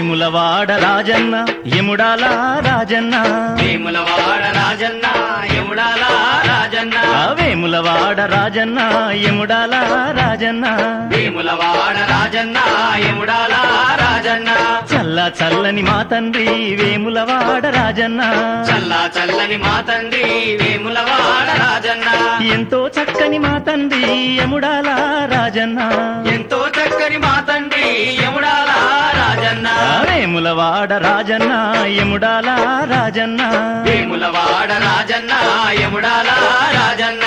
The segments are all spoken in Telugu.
వేములవాడ రాజన్న యముడాల రాజన్న వేములవాడ రాజన్న యముడాల రాజన్న ఆ వేములవాడ రాజన్న యముడాల రాజన్న వేములవాడ రాజన్న యముడాల రాజన్న చల్ల చల్లని మా తండ్రి వేములవాడ రాజన్న చల్లా చల్లని మా తండ్రి వేములవాడ రాజన్న ఎంతో చక్కని మా తండ్రి యముడాల రాజన్న ఎంతో చక్కని మా తండ్రి యముడాల రాజన్న ఆ వేములవాడ రాజన్న యముడాల రాజన్న వేములవాడ రాజన్న యముడాల రాజన్న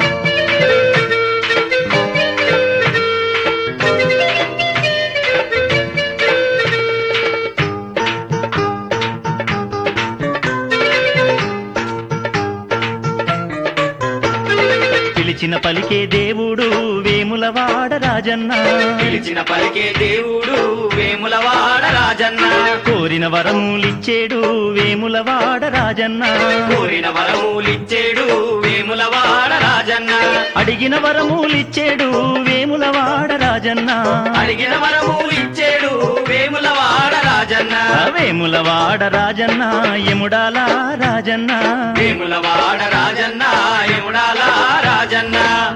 పిలిచిన పలికే దేవుడు వేములవాడ రాజన్న పిలిచిన పలికే దేవుడు వేములవాడ రాజన్న కోరిన వరములిచ్చేడు వేములవాడ రాజన్న కోరిన వరములిచ్చేడు వేములవాడ రాజన్న అడిగిన వరములిచ్చేడు వేములవాడ రాజన్న అడిగిన వరములిచ్చేడు వేములవాడ రాజన్న ఆ వేములవాడ రాజన్న యముడాల రాజన్న వేములవాడ రాజన్న యముడాల రాజన్న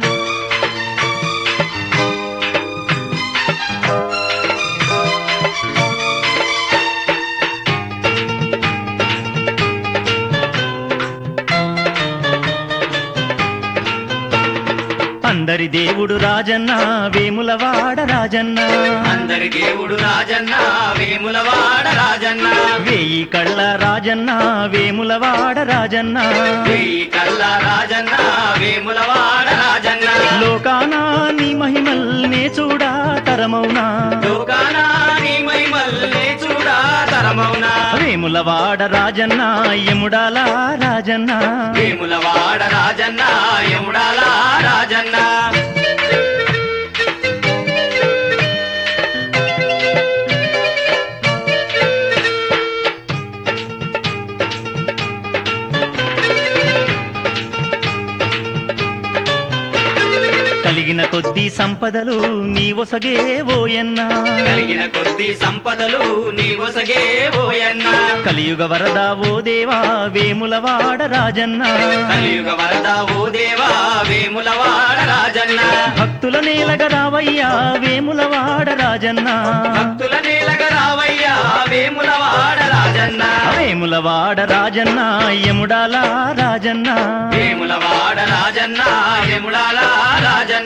అందరి దేవుడు రాజన్న వేములవాడ రాజన్న అందరి దేవుడు రాజన్న వేములవాడ రాజన్న వేయి కళ్ళ రాజన్న వేములవాడ రాజన్న వెయ్యి కళ్ళ రాజన్న వేములవాడ రాజన్న లోకానా నీ మహిమల్నే చూడా తరమౌనా లోకానా నీ మహిమల్నే చూడా తరమౌనా వేములవాడ రాజన్న యముడాల రాజన్న వేములవాడ రాజన్న యముడాల రాజన్న కలిగిన కొద్ది సంపదలు నీ ఒసగే ఓయన్న కలిగిన కొద్ది సంపదలు నీ ఒసగే ఓయన్న కలియుగ వరద ఓ దేవా వేములవాడ రాజన్న కలియుగ వరద ఓ దేవా వేములవాడ రాజన్న భక్తుల నేలగ రావయ్యా వేములవాడ రాజన్న భక్తుల నేలగ రావయ్యా వేములవాడ రాజన్న వేములవాడ రాజన్న యముడాల రాజన్న వేములవాడ రాజన్న యముడాల రాజన్న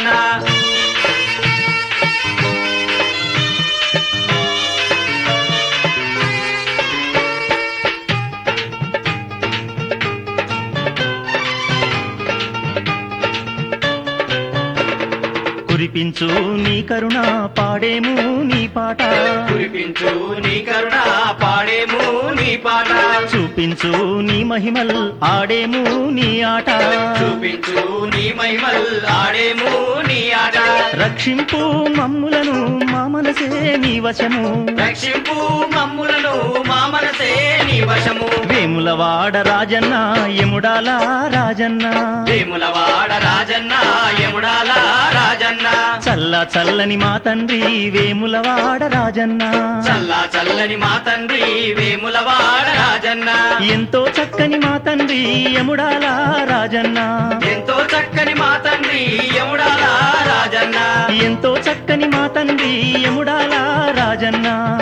కురిపించు నీ కరుణ పాడేము నీ పాట కురిపించు నీ కరుణ పాడేము నీ పాట చూపించు నీ మహిమల్ ఆడేము నీ ఆట చూపించు నీ మహిమల్ ఆడేము నీ ఆట రక్షింపు మమ్ములను మా మనసే నీ వశము రక్షింపు మమ్ములను మా మనసే నీ వశము వేములవాడ రాజన్న యముడాల రాజన్న వేములవాడ రాజన్న యముడాల రాజన్న చల్ల చల్లని మా తండ్రి వేములవాడ రాజన్న చల్లా చల్లని మా తండ్రి వేములవాడ రాజన్న ఎంతో చక్కని మా తండ్రి యముడాల రాజన్న ఎంతో చక్కని మా తండ్రి యముడాల రాజన్న ఎంతో చక్కని మా తండ్రి యముడాల రాజన్న